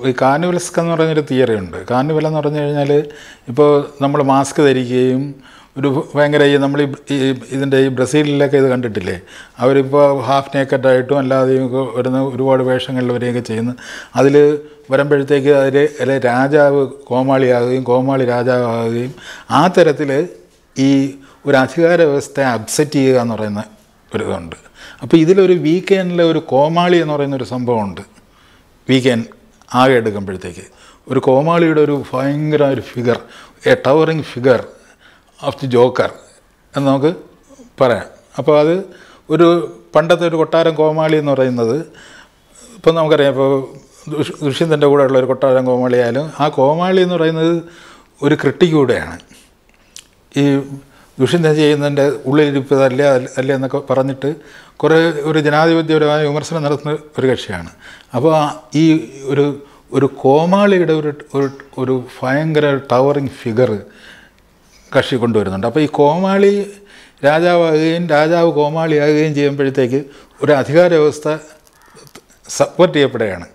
ഈ കാർണിവൽസ്ക് എന്ന് പറയുന്നൊരു തിയറി ഉണ്ട് കാർണിവൽ എന്ന് പറഞ്ഞു കഴിഞ്ഞാൽ ഇപ്പോൾ നമ്മൾ മാസ്ക് ധരിക്കുകയും ഒരു ഭയങ്കര ഈ നമ്മൾ ഈ ഈ ഇതിൻ്റെ ഈ ബ്രസീലിലൊക്കെ ഇത് കണ്ടിട്ടില്ലേ അവരിപ്പോൾ ഹാഫ് നേക്കറ്റായിട്ടും അല്ലാതെയും ഒക്കെ വരുന്ന ഒരുപാട് വേഷങ്ങളിൽ വരികയൊക്കെ ചെയ്യുന്നു അതിൽ വരുമ്പോഴത്തേക്ക് അതിൽ അല്ലെ രാജാവ് കോമാളിയാകുകയും കോമാളി രാജാവാകുകയും ആ തരത്തിൽ ഈ ഒരു അധികാര വ്യവസ്ഥയെ അപ്സെറ്റ് ചെയ്യുക എന്ന് പറയുന്ന ഒരു ഇതുണ്ട് അപ്പോൾ ഇതിലൊരു വീക്കെൻഡിലെ ഒരു കോമാളി എന്ന് പറയുന്ന ഒരു സംഭവമുണ്ട് വീക്കെൻഡ് ആകെ എടുക്കുമ്പോഴത്തേക്ക് ഒരു കോമാളിയുടെ ഒരു ഭയങ്കര ഒരു figure a towering figure of the joker എന്ന് നമുക്ക് പറയാം അപ്പോൾ അത് ഒരു പണ്ടത്തെ ഒരു കൊട്ടാരം കോമാളി എന്ന് പറയുന്നത് ഇപ്പം നമുക്കറിയാം ഇപ്പോൾ ദുഷ് ദുഷ്യന്തൻ്റെ കൂടെ ഉള്ള ഒരു കൊട്ടാരം കോമാളി ആയാലും ആ കോമാളി എന്ന് പറയുന്നത് ഒരു ക്രിട്ടിക് കൂടെയാണ് ഈ ദുഷ്യന്തൻ ചെയ്യുന്നതിൻ്റെ ഉള്ളിലിരിപ്പ് അല്ല അല്ല എന്നൊക്കെ പറഞ്ഞിട്ട് കുറേ ഒരു ജനാധിപത്യപരമായ വിമർശനം നടത്തുന്ന ഒരു കക്ഷിയാണ് അപ്പോൾ ആ ഈ ഒരു ഒരു കോമാളിയുടെ ഒരു ഒരു ഒരു ഭയങ്കര ടവറിങ് ഫിഗർ കക്ഷി കൊണ്ടുവരുന്നുണ്ട് അപ്പോൾ ഈ കോമാളി രാജാവാകുകയും രാജാവ് കോമാളിയാകുകയും ചെയ്യുമ്പോഴത്തേക്ക് ഒരു അധികാര വ്യവസ്ഥ സപ്പോർട്ട് ചെയ്യപ്പെടുകയാണ്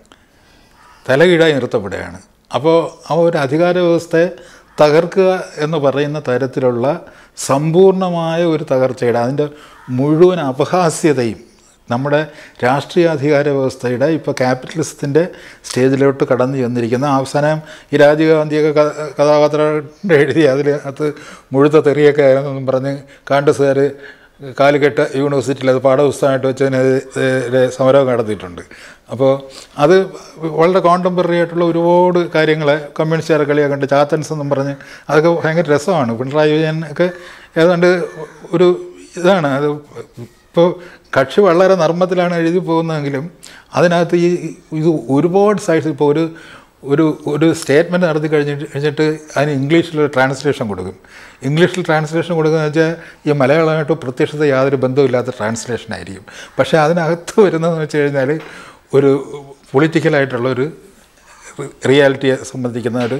തലകീഴായി നിർത്തപ്പെടുകയാണ് അപ്പോൾ ആ ഒരു അധികാര വ്യവസ്ഥയെ തകർക്കുക എന്ന് പറയുന്ന തരത്തിലുള്ള സമ്പൂർണമായ ഒരു തകർച്ചയുടെ അതിൻ്റെ മുഴുവൻ അപഹാസ്യതയും നമ്മുടെ രാഷ്ട്രീയ അധികാര വ്യവസ്ഥയുടെ ഇപ്പോൾ ക്യാപിറ്റലിസത്തിൻ്റെ സ്റ്റേജിലോട്ട് കടന്നു ചെന്നിരിക്കുന്ന അവസാനം ഈ രാജീവ് ഗാന്ധിയൊക്കെ ക- കഥാപാത്രം എഴുതി അതിൽ അത് മുഴുത്ത തെറിയൊക്കെ ആയിരുന്നെന്നും പറഞ്ഞ് കാണ്ടസുകാർ കാലിക്കട്ട് യൂണിവേഴ്സിറ്റിയിൽ അത് പാഠപുസ്തകമായിട്ട് വെച്ചതിനെതിരെ സമരം നടത്തിയിട്ടുണ്ട് അപ്പോൾ അത് വളരെ കോണ്ടംപററി ആയിട്ടുള്ള ഒരുപാട് കാര്യങ്ങൾ കമ്മ്യൂണിസ്റ്റുകാരെ കളിയാക്കണ്ട് ചാത്തൻസ് എന്നും പറഞ്ഞ് അതൊക്കെ ഭയങ്കര രസമാണ് പിണറായി വിജയൻ ഒക്കെ ഏതാണ്ട് ഒരു ഇതാണ് അത് ഇപ്പോൾ കക്ഷി വളരെ നർമ്മത്തിലാണ് എഴുതി പോകുന്നതെങ്കിലും അതിനകത്ത് ഈ ഇത് ഒരുപാട് സൈഡ്സ് ഇപ്പോൾ ഒരു ഒരു ഒരു സ്റ്റേറ്റ്മെൻറ്റ് നടത്തി കഴിഞ്ഞിട്ട് കഴിഞ്ഞിട്ട് അതിന് ഇംഗ്ലീഷിൽ ട്രാൻസ്ലേഷൻ കൊടുക്കും ഇംഗ്ലീഷിൽ ട്രാൻസ്ലേഷൻ കൊടുക്കുന്നത് വെച്ചാൽ ഈ മലയാളമായിട്ട് പ്രത്യക്ഷത യാതൊരു ബന്ധവുമില്ലാത്ത ട്രാൻസ്ലേഷൻ ആയിരിക്കും പക്ഷേ അതിനകത്ത് വരുന്നതെന്ന് വെച്ച് കഴിഞ്ഞാൽ ഒരു പൊളിറ്റിക്കലായിട്ടുള്ള ഒരു റിയാലിറ്റിയെ സംബന്ധിക്കുന്ന ഒരു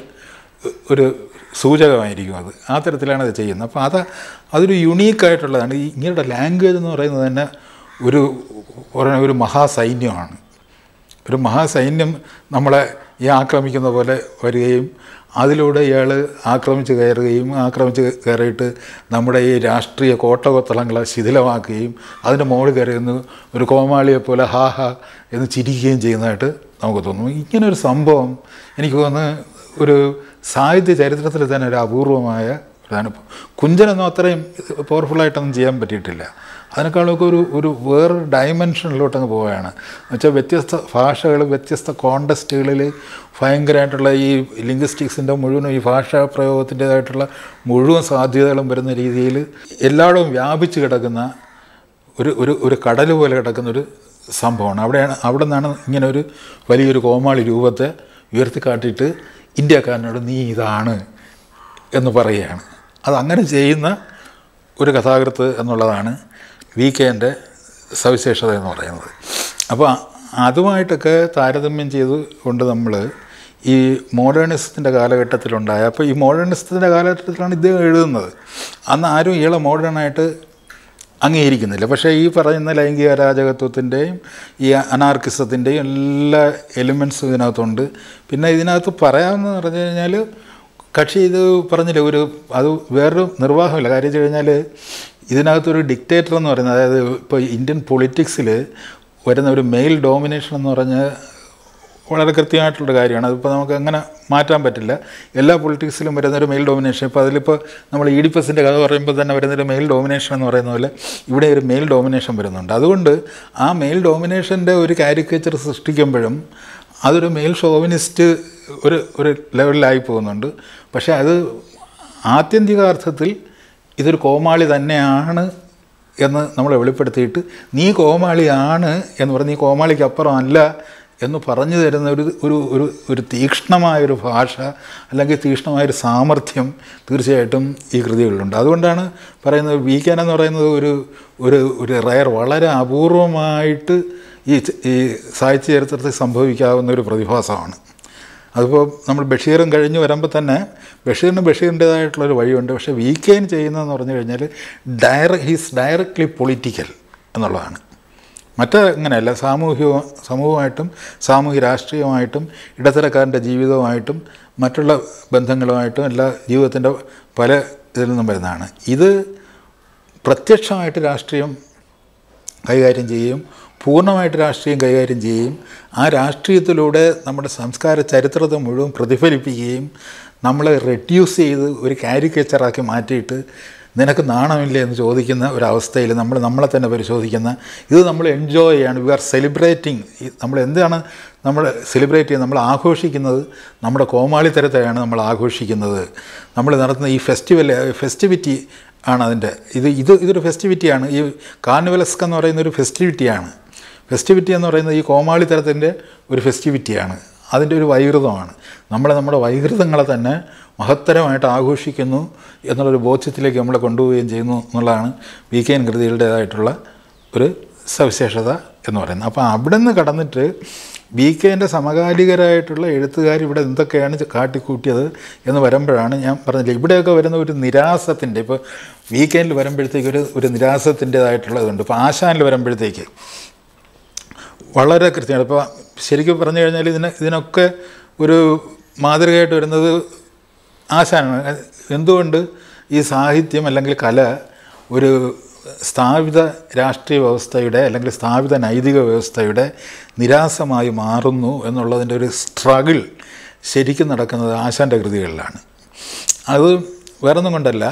ഒരു സൂചകമായിരിക്കും അത് ആ തരത്തിലാണ് അത് ചെയ്യുന്നത് അപ്പോൾ അത് അതൊരു യുണീക്കായിട്ടുള്ളതാണ് ഈ ഇങ്ങനെയുള്ള ലാംഗ്വേജ് എന്ന് പറയുന്നത് തന്നെ ഒരു പറയുന്ന ഒരു മഹാസൈന്യമാണ് ഒരു മഹാസൈന്യം നമ്മളെ ഈ ആക്രമിക്കുന്ന പോലെ വരികയും അതിലൂടെ ഇയാൾ ആക്രമിച്ച് കയറുകയും ആക്രമിച്ച് കയറിയിട്ട് നമ്മുടെ ഈ രാഷ്ട്രീയ കോട്ടകൊത്തളങ്ങളെ ശിഥിലമാക്കുകയും അതിൻ്റെ മുകളിൽ കയറിയെന്ന് ഒരു കോമാളിയെ പോലെ ഹാ ഹാ എന്ന് ചിരിക്കുകയും ചെയ്യുന്നതായിട്ട് നമുക്ക് തോന്നുന്നു ഇങ്ങനെ ഒരു സംഭവം എനിക്ക് തോന്നുന്നു ഒരു സാഹിത്യ ചരിത്രത്തിൽ തന്നെ ഒരു അപൂർവമായ ഇതാണ് കുഞ്ചനൊന്നും അത്രയും പവർഫുള്ളായിട്ടൊന്നും ചെയ്യാൻ പറ്റിയിട്ടില്ല അതിനേക്കാളൊക്കെ ഒരു ഒരു വേറൊരു ഡയമെൻഷനിലോട്ടങ്ങ് പോവുകയാണ് എന്നുവെച്ചാൽ വ്യത്യസ്ത ഭാഷകൾ വ്യത്യസ്ത കോണ്ടസ്റ്റുകളിൽ ഭയങ്കരമായിട്ടുള്ള ഈ ലിംഗ്വിസ്റ്റിക്സിൻ്റെ മുഴുവനും ഈ ഭാഷാ പ്രയോഗത്തിൻ്റേതായിട്ടുള്ള മുഴുവൻ സാധ്യതകളും വരുന്ന രീതിയിൽ എല്ലായിടവും വ്യാപിച്ച് കിടക്കുന്ന ഒരു ഒരു ഒരു കടൽ പോലെ കിടക്കുന്ന ഒരു സംഭവമാണ് അവിടെയാണ് അവിടെ നിന്നാണ് ഇങ്ങനെ ഒരു വലിയൊരു കോമാളി രൂപത്തെ ഉയർത്തിക്കാട്ടിയിട്ട് ഇന്ത്യക്കാരനോട് നീ ഇതാണ് എന്ന് പറയുകയാണ് അത് അങ്ങനെ ചെയ്യുന്ന ഒരു കഥാകൃത്ത് എന്നുള്ളതാണ് വി കെൻ്റെ സവിശേഷത എന്ന് പറയുന്നത് അപ്പോൾ അതുമായിട്ടൊക്കെ താരതമ്യം ചെയ്ത് കൊണ്ട് നമ്മൾ ഈ മോഡേണിസത്തിൻ്റെ കാലഘട്ടത്തിലുണ്ടായ അപ്പോൾ ഈ മോഡേണിസത്തിൻ്റെ കാലഘട്ടത്തിലാണ് ഇദ്ദേഹം എഴുതുന്നത് അന്ന് ആരും ഇയാളെ മോഡേണായിട്ട് അംഗീകരിക്കുന്നില്ല പക്ഷേ ഈ പറയുന്ന ലൈംഗിക അരാജകത്വത്തിൻ്റെയും ഈ അനാർക്കിസത്തിൻ്റെയും എല്ലാ എലിമെൻസും ഇതിനകത്തുണ്ട് പിന്നെ ഇതിനകത്ത് പറയാമെന്ന് പറഞ്ഞു കഴിഞ്ഞാൽ കക്ഷി ഇത് പറഞ്ഞില്ല ഒരു അത് വേറൊരു നിർവാഹമില്ല കാര്യം വെച്ച് കഴിഞ്ഞാൽ ഇതിനകത്തൊരു ഡിക്റ്റേറ്റർ എന്ന് പറയുന്നത് അതായത് ഇപ്പോൾ ഇന്ത്യൻ പൊളിറ്റിക്സിൽ വരുന്ന ഒരു മെയിൽ ഡോമിനേഷൻ എന്ന് പറഞ്ഞ് വളരെ കൃത്യമായിട്ടുള്ള കാര്യമാണ് അതിപ്പോൾ നമുക്ക് അങ്ങനെ മാറ്റാൻ പറ്റില്ല എല്ലാ പൊളിറ്റിക്സിലും വരുന്നൊരു മെയിൽ ഡോമിനേഷൻ ഇപ്പോൾ അതിലിപ്പോൾ നമ്മൾ ഈഡിപ്പസിൻ്റെ കഥ പറയുമ്പോൾ തന്നെ വരുന്നൊരു മെയിൽ ഡോമിനേഷൻ എന്ന് പറയുന്ന പോലെ ഇവിടെ ഒരു മെയിൽ ഡോമിനേഷൻ വരുന്നുണ്ട് അതുകൊണ്ട് ആ മെയിൽ ഡോമിനേഷൻ്റെ ഒരു കാരിക്കേച്ചർ സൃഷ്ടിക്കുമ്പോഴും അതൊരു മെയിൽ ഷോവിനിസ്റ്റ് ഒരു ഒരു ലെവലിലായി പോകുന്നുണ്ട് പക്ഷേ അത് ആത്യന്തികാർത്ഥത്തിൽ ഇതൊരു കോമാളി തന്നെയാണ് എന്ന് നമ്മളെ വെളിപ്പെടുത്തിയിട്ട് നീ കോമാളിയാണ് എന്ന് പറഞ്ഞ് നീ കോമാളിക്ക് അപ്പുറം അല്ല എന്ന് പറഞ്ഞു തരുന്ന ഒരു ഒരു ഒരു ഒരു തീക്ഷ്ണമായൊരു ഭാഷ അല്ലെങ്കിൽ തീക്ഷ്ണമായൊരു സാമർഥ്യം തീർച്ചയായിട്ടും ഈ കൃതികളിലുണ്ട് അതുകൊണ്ടാണ് പറയുന്നത് വീക്കാൻ എന്ന് പറയുന്നത് ഒരു ഒരു ഒരു റയർ വളരെ അപൂർവമായിട്ട് ഈ ഈ സാഹിത്യ ചരിത്രത്തിൽ സംഭവിക്കാവുന്ന ഒരു പ്രതിഭാസമാണ് അതിപ്പോൾ നമ്മൾ ബഷീറും കഴിഞ്ഞ് വരുമ്പോൾ തന്നെ ബഷീറിന് ബഷീറിൻ്റേതായിട്ടുള്ളൊരു വഴിയുണ്ട് പക്ഷേ വി കെൻ ചെയ്യുന്നതെന്ന് പറഞ്ഞു കഴിഞ്ഞാൽ ഡയറ ഹീസ് ഡയറക്റ്റ്ലി പൊളിറ്റിക്കൽ എന്നുള്ളതാണ് മറ്റ് അങ്ങനെയല്ല സാമൂഹിക സമൂഹമായിട്ടും സാമൂഹ്യ രാഷ്ട്രീയമായിട്ടും ഇടത്തരക്കാരൻ്റെ ജീവിതവുമായിട്ടും മറ്റുള്ള ബന്ധങ്ങളുമായിട്ടും എല്ലാ ജീവിതത്തിൻ്റെ പല ഇതിൽ നിന്നും വരുന്നതാണ് ഇത് പ്രത്യക്ഷമായിട്ട് രാഷ്ട്രീയം കൈകാര്യം ചെയ്യുകയും പൂർണ്ണമായിട്ട് രാഷ്ട്രീയം കൈകാര്യം ചെയ്യുകയും ആ രാഷ്ട്രീയത്തിലൂടെ നമ്മുടെ സംസ്കാര ചരിത്രത്തെ മുഴുവൻ പ്രതിഫലിപ്പിക്കുകയും നമ്മളെ റെഡ്യൂസ് ചെയ്ത് ഒരു കാരിക്കേച്ചറാക്കി മാറ്റിയിട്ട് നിനക്ക് നാണമില്ലേ എന്ന് ചോദിക്കുന്ന ഒരവസ്ഥയിൽ നമ്മൾ നമ്മളെ തന്നെ പരിശോധിക്കുന്ന ഇത് നമ്മൾ എൻജോയ് ചെയ്യാണ് വി ആർ സെലിബ്രേറ്റിംഗ് നമ്മൾ എന്താണ് നമ്മൾ സെലിബ്രേറ്റ് ചെയ്യുന്നത് നമ്മൾ ആഘോഷിക്കുന്നത് നമ്മുടെ കോമാളിത്തരത്തെയാണ് നമ്മൾ ആഘോഷിക്കുന്നത് നമ്മൾ നടത്തുന്ന ഈ ഫെസ്റ്റിവൽ ഫെസ്റ്റിവിറ്റി ആണ് അതിൻ്റെ ഇത് ഇത് ഇതൊരു ഫെസ്റ്റിവിറ്റിയാണ് ഈ കാർണിവലസ്ക് എന്ന് പറയുന്ന ഒരു ഫെസ്റ്റിവിറ്റിയാണ് ഫെസ്റ്റിവിറ്റി എന്ന് പറയുന്നത് ഈ കോമാളിത്തരത്തിൻ്റെ ഒരു ഫെസ്റ്റിവിറ്റിയാണ് അതിൻ്റെ ഒരു വൈകൃതമാണ് നമ്മൾ നമ്മുടെ വൈകൃതങ്ങളെ തന്നെ മഹത്തരമായിട്ട് ആഘോഷിക്കുന്നു എന്നുള്ളൊരു ബോധ്യത്തിലേക്ക് നമ്മളെ കൊണ്ടുപോവുകയും ചെയ്യുന്നു എന്നുള്ളതാണ് വി കെ എൻ കൃതികളുടേതായിട്ടുള്ള ഒരു സവിശേഷത എന്ന് പറയുന്നത് അപ്പോൾ അവിടെ നിന്ന് കടന്നിട്ട് വി കെൻ്റെ സമകാലികരായിട്ടുള്ള എഴുത്തുകാർ ഇവിടെ എന്തൊക്കെയാണ് കാട്ടിക്കൂട്ടിയത് എന്ന് വരുമ്പോഴാണ് ഞാൻ പറഞ്ഞില്ല ഇവിടെയൊക്കെ വരുന്ന ഒരു നിരാസത്തിൻ്റെ ഇപ്പോൾ വീക്കെൻഡിൽ വരുമ്പോഴത്തേക്ക് ഒരു ഒരു നിരാസത്തിൻ്റേതായിട്ടുള്ളതുണ്ട് ഇപ്പോൾ ആശാനിൽ വരുമ്പോഴത്തേക്ക് വളരെ കൃത്യമാണ് ഇപ്പോൾ ശരിക്കും പറഞ്ഞു കഴിഞ്ഞാൽ ഇതിന് ഇതിനൊക്കെ ഒരു മാതൃകയായിട്ട് വരുന്നത് ആശാനാണ് എന്തുകൊണ്ട് ഈ സാഹിത്യം അല്ലെങ്കിൽ കല ഒരു സ്ഥാപിത രാഷ്ട്രീയ വ്യവസ്ഥയുടെ അല്ലെങ്കിൽ സ്ഥാപിത നൈതിക വ്യവസ്ഥയുടെ നിരാസമായി മാറുന്നു എന്നുള്ളതിൻ്റെ ഒരു സ്ട്രഗിൾ ശരിക്കും നടക്കുന്നത് ആശാൻ്റെ കൃതികളിലാണ് അത് വേറൊന്നും കൊണ്ടല്ല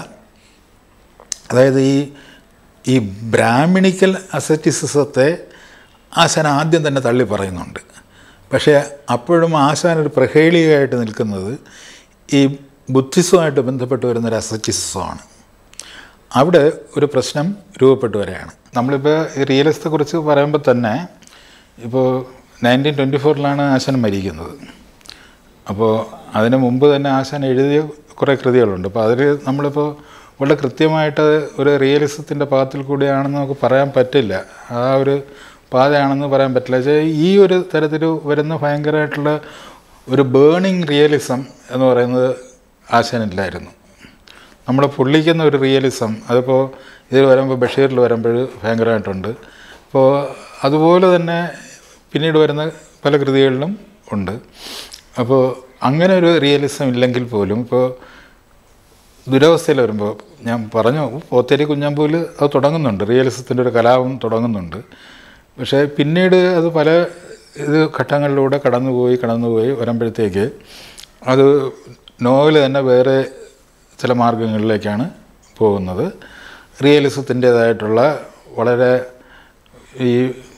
അതായത് ഈ ഈ ബ്രാഹ്മണിക്കൽ അസറ്റിസിസത്തെ ആശാൻ ആദ്യം തന്നെ തള്ളി പറയുന്നുണ്ട് പക്ഷേ അപ്പോഴും ആശാൻ ഒരു പ്രഹേളികയായിട്ട് നിൽക്കുന്നത് ഈ ബുദ്ധിസവുമായിട്ട് ബന്ധപ്പെട്ട് വരുന്നൊരു അസറ്റിസിസമാണ് അവിടെ ഒരു പ്രശ്നം രൂപപ്പെട്ടു വരികയാണ് നമ്മളിപ്പോൾ ഈ റിയലിസത്തെക്കുറിച്ച് പറയുമ്പോൾ തന്നെ ഇപ്പോൾ നയൻറ്റീൻ ട്വൻറ്റി ഫോറിലാണ് ആശാൻ മരിക്കുന്നത് അപ്പോൾ അതിന് മുമ്പ് തന്നെ ആശാൻ എഴുതിയ കുറേ കൃതികളുണ്ട് അപ്പോൾ അതിൽ നമ്മളിപ്പോൾ വളരെ കൃത്യമായിട്ട് ഒരു റിയലിസത്തിൻ്റെ പാത്തിൽ കൂടിയാണെന്ന് നമുക്ക് പറയാൻ പറ്റില്ല ആ ഒരു പാതയാണെന്ന് പറയാൻ പറ്റില്ല പക്ഷേ ഈ ഒരു തരത്തിൽ വരുന്ന ഭയങ്കരമായിട്ടുള്ള ഒരു ബേണിംഗ് റിയലിസം എന്ന് പറയുന്നത് ആശാനില്ലായിരുന്നു നമ്മൾ പൊള്ളിക്കുന്ന ഒരു റിയലിസം അതിപ്പോൾ ഇതിൽ വരുമ്പോൾ ബഷീറിൽ വരുമ്പോൾ ഭയങ്കരമായിട്ടുണ്ട് അപ്പോൾ അതുപോലെ തന്നെ പിന്നീട് വരുന്ന പല കൃതികളിലും ഉണ്ട് അപ്പോൾ അങ്ങനെ ഒരു റിയലിസം ഇല്ലെങ്കിൽ പോലും ഇപ്പോൾ ദുരവസ്ഥയിൽ വരുമ്പോൾ ഞാൻ പറഞ്ഞു പോത്തേരി കുഞ്ഞമ്പൂൽ അത് തുടങ്ങുന്നുണ്ട് റിയലിസത്തിൻ്റെ ഒരു കലാപം തുടങ്ങുന്നുണ്ട് പക്ഷേ പിന്നീട് അത് പല ഇത് ഘട്ടങ്ങളിലൂടെ കടന്നുപോയി കടന്നുപോയി വരുമ്പോഴത്തേക്ക് അത് നോവൽ തന്നെ വേറെ ചില മാർഗങ്ങളിലേക്കാണ് പോകുന്നത് റിയലിസത്തിൻ്റേതായിട്ടുള്ള വളരെ ഈ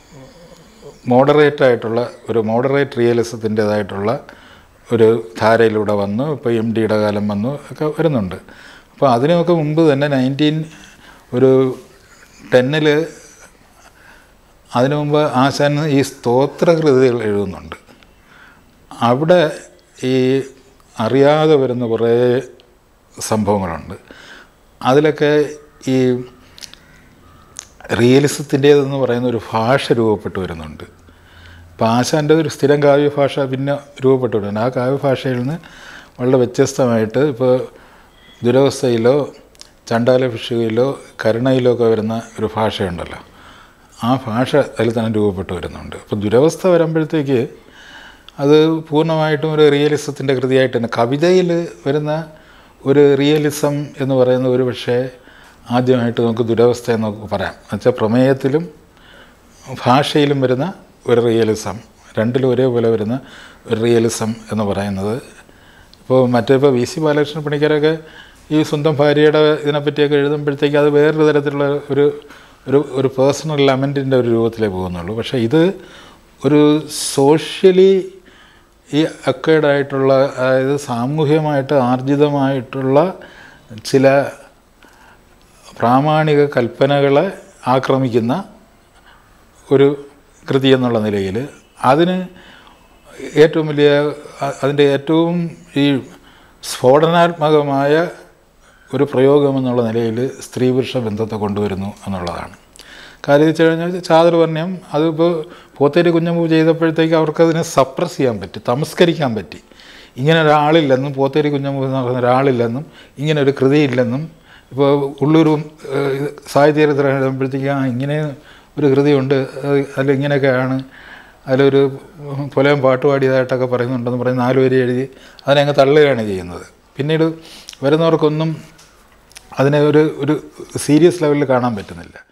മോഡറേറ്റ് ആയിട്ടുള്ള ഒരു മോഡറേറ്റ് റിയലിസത്തിൻ്റേതായിട്ടുള്ള ഒരു ധാരയിലൂടെ വന്നു ഇപ്പോൾ എം ഡിയുടെ കാലം വന്നു ഒക്കെ വരുന്നുണ്ട് അപ്പോൾ അതിനൊക്കെ മുമ്പ് തന്നെ നയൻറ്റീൻ ഒരു ടെന്നിൽ അതിനു മുമ്പ് ആശാൻ ഈ സ്തോത്രകൃതികൾ എഴുതുന്നുണ്ട് അവിടെ ഈ അറിയാതെ വരുന്ന കുറേ സംഭവങ്ങളുണ്ട് അതിലൊക്കെ ഈ റിയലിസത്തിൻ്റേതെന്ന് പറയുന്ന ഒരു ഭാഷ രൂപപ്പെട്ടു വരുന്നുണ്ട് അപ്പോൾ ആശാൻ്റെ ഒരു സ്ഥിരം കാവ്യഭാഷ പിന്നെ രൂപപ്പെട്ടു വരുന്നുണ്ട് ആ കാവ്യഭാഷയിൽ നിന്ന് വളരെ വ്യത്യസ്തമായിട്ട് ഇപ്പോൾ ദുരവസ്ഥയിലോ ചണ്ടാല ഭിക്ഷുകയിലോ കരുണയിലോ ഒക്കെ വരുന്ന ഒരു ഭാഷയുണ്ടല്ലോ ആ ഭാഷ അതിൽ തന്നെ രൂപപ്പെട്ടു വരുന്നുണ്ട് അപ്പോൾ ദുരവസ്ഥ വരുമ്പോഴത്തേക്ക് അത് പൂർണ്ണമായിട്ടും ഒരു റിയലിസത്തിൻ്റെ കൃതിയായിട്ട് തന്നെ കവിതയിൽ വരുന്ന ഒരു റിയലിസം എന്ന് പറയുന്ന ഒരു പക്ഷേ ആദ്യമായിട്ട് നമുക്ക് ദുരവസ്ഥ എന്ന് നമുക്ക് പറയാം എന്നുവെച്ചാൽ പ്രമേയത്തിലും ഭാഷയിലും വരുന്ന ഒരു റിയലിസം രണ്ടിലും ഒരേപോലെ വരുന്ന ഒരു റിയലിസം എന്ന് പറയുന്നത് ഇപ്പോൾ മറ്റേ ഇപ്പോൾ വി സി ബാലകൃഷ്ണ പണിക്കരൊക്കെ ഈ സ്വന്തം ഭാര്യയുടെ ഇതിനെപ്പറ്റിയൊക്കെ എഴുതുമ്പോഴത്തേക്ക് അത് വേറൊരു തരത്തിലുള്ള ഒരു ഒരു ഒരു പേഴ്സണൽ ലമെൻറ്റിൻ്റെ ഒരു രൂപത്തിലേ പോകുന്നുള്ളൂ പക്ഷേ ഇത് ഒരു സോഷ്യലി ഈ അക്കേഡായിട്ടുള്ള അതായത് സാമൂഹ്യമായിട്ട് ആർജിതമായിട്ടുള്ള ചില പ്രാമാണിക കൽപ്പനകളെ ആക്രമിക്കുന്ന ഒരു കൃതി എന്നുള്ള നിലയിൽ അതിന് ഏറ്റവും വലിയ അതിൻ്റെ ഏറ്റവും ഈ സ്ഫോടനാത്മകമായ ഒരു പ്രയോഗം എന്നുള്ള നിലയിൽ സ്ത്രീ പുരുഷ ബന്ധത്തെ കൊണ്ടുവരുന്നു എന്നുള്ളതാണ് കാര്യം വെച്ച് കഴിഞ്ഞാൽ ചാതുർവർണ്ണ്യം അതിപ്പോൾ പോത്തേരി കുഞ്ഞമ്പൂ ചെയ്തപ്പോഴത്തേക്ക് അവർക്കതിനെ സപ്രസ് ചെയ്യാൻ പറ്റി തമസ്കരിക്കാൻ പറ്റി ഇങ്ങനെ ഒരാളില്ലെന്നും പോത്തേരി കുഞ്ഞമ്പൂ എന്ന് പറയുന്ന ഒരാളില്ലെന്നും ഇങ്ങനെ ഒരു കൃതിയില്ലെന്നും ഇപ്പോൾ ഉള്ളൂരും സാഹിത്യചരിത്രം എഴുതുമ്പോഴത്തേക്ക് ആ ഇങ്ങനെ ഒരു കൃതിയുണ്ട് അത് അതിലിങ്ങനെയൊക്കെയാണ് അതിലൊരു പുലയം പാട്ട് പാടിയതായിട്ടൊക്കെ പറയുന്നുണ്ടെന്ന് പറഞ്ഞ് നാല് വരി എഴുതി അതിനെ അങ്ങ് തള്ളുകയാണ് ചെയ്യുന്നത് പിന്നീട് വരുന്നവർക്കൊന്നും അതിനെ ഒരു ഒരു സീരിയസ് ലെവലിൽ കാണാൻ പറ്റുന്നില്ല